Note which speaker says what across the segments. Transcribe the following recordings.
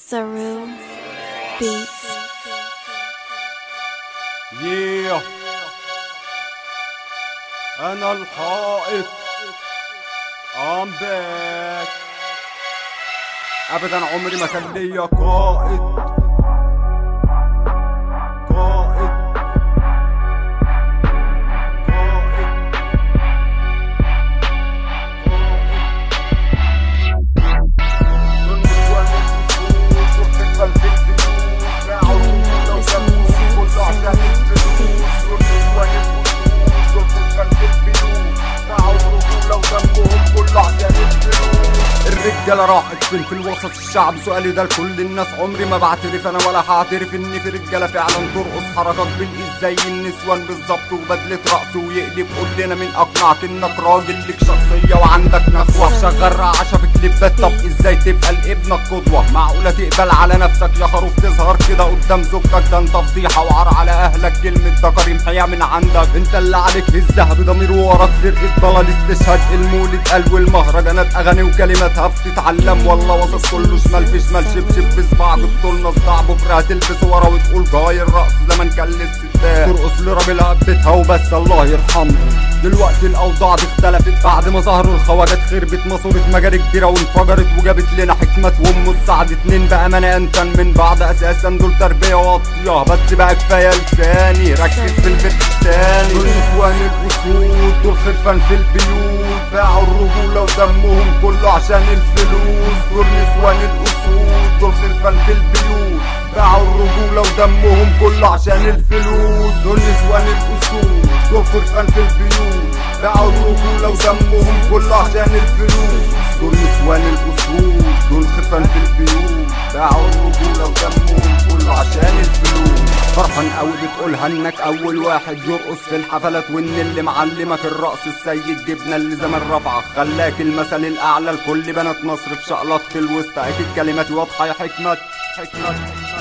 Speaker 1: Saru Beats.
Speaker 2: Yeah. أنا الحائط I'm back أبدا عمري ما كان ليا قائد قائد الرجالة راحت فين في الوسط الشعب سؤالي ده لكل الناس عمري ما بعترف انا ولا هعترف ان في رجالة فعلا ترقص حركات بالايد زي النسوان بالظبط وبدلة رقص ويقلب قول لنا مين اقنعك انك راجل ليك شخصية وعندك نخوة شغال رعشة في كليبات طب ازاي تبقى لابنك قدوة معقولة تقبل على نفسك يا خروف تظهر كده قدام زوجتك ده انت فضيحة وعار على اهلك كلمة ذكر يمحيها من عندك انت اللي عليك هزها بضمير وراك فرقة ضلال استشهاد المولد قلب والمهرجانات اغاني وكلماتها بتتعلم والله واثق كله شمال في شمال شبشب بصباع جبتولنا صداع بكره هتلبس ورا وتقول جاي الرقص زمان كان للستات ترقص لراجلها بيتها وبس الله يرحمه دلوقتي الاوضاع دي اختلفت بعد ما ظهروا الخواجات خربت ماسورة مجاري كبيرة وانفجرت وجابت لنا حكمة وام السعد اتنين بأمانة انتن من بعض اساسا دول تربية واطية بس بقى كفاية لساني ركز في البيت التاني دول نسوان الاسود دول خرفان في البيوت باعوا الرجولة ودمهم كله عشان الفلوس دول نسوان الاسود دول خرفان في البيوت باعوا الرجولة ودمهم كله عشان الفلوس دول نسوان الاسود دول خرفان في البيوت باعوا الرجولة ودمهم كله عشان الفلوس دول نسوان الاسود دول خرفان في البيوت باعوا الرجولة ودمهم كله عشان الفلوس فرحان قوي بتقولها انك اول واحد يرقص في الحفلات وان اللي معلمك الرقص السيد جبنا اللي زمان رفعك خلاك المثل الاعلى لكل بنات مصر في شقلطة الوسطى اكيد كلماتي واضحة يا حكمت حكمت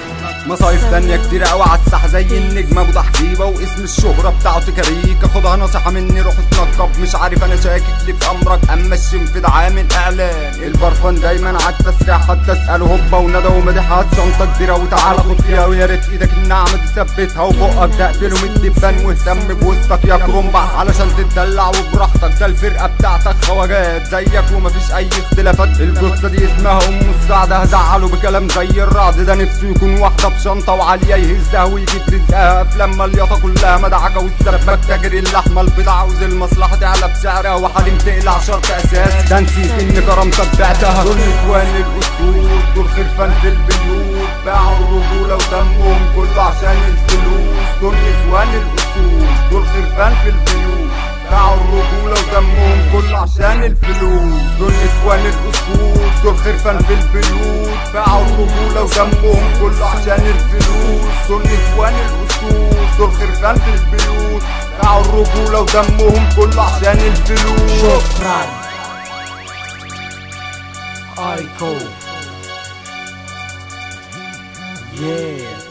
Speaker 2: مصايف تانية كتير قوي على الساحة زي النجم ابو تحجيبة واسم الشهرة بتاعته كاريكا خدها نصيحة مني روح اتنقب مش عارف انا شاكك ليه في امرك اما الشنفد عامل اعلان البرفان دايما على التسريح حتى اساله هوبا وندى ومدحات شنطة كبيرة وتعالى خد فيها ويا ريت ايدك الناعمة تثبتها وبقك تقفله من الدبان واهتم بوسطك يا كرومبا علشان تتدلع وبراحتك ده الفرقة بتاعتك خواجات زيك ومفيش اي اختلافات القصة دي اسمها ام السعدة هزعله بكلام زي الرعد ده نفسه يكون واحدة بشنطة وعالية يهزها ويجيب رزقها افلام مليطة كلها مدعكة والسبك تجري اللحمة البيضة عاوز المصلحة تعلى بسعرها وحليم تقلع شرط اساس ده نسيت ان كرامتك بعتها دول نسوان الاسود دول خرفان في البيوت باعوا الرجولة ودمهم كله عشان الفلوس دول نسوان الاسود دول خرفان في البيوت باعوا الرجولة ودمهم كله عشان الفلوس دول نسوان الاسود دول خرفان في البيوت باعوا الرجولة ودمهم كله عشان الفلوس دول نسوان الاسود دول خرفان في البيوت باعوا الرجولة ودمهم كله عشان الفلوس
Speaker 3: شكرا ايكو yeah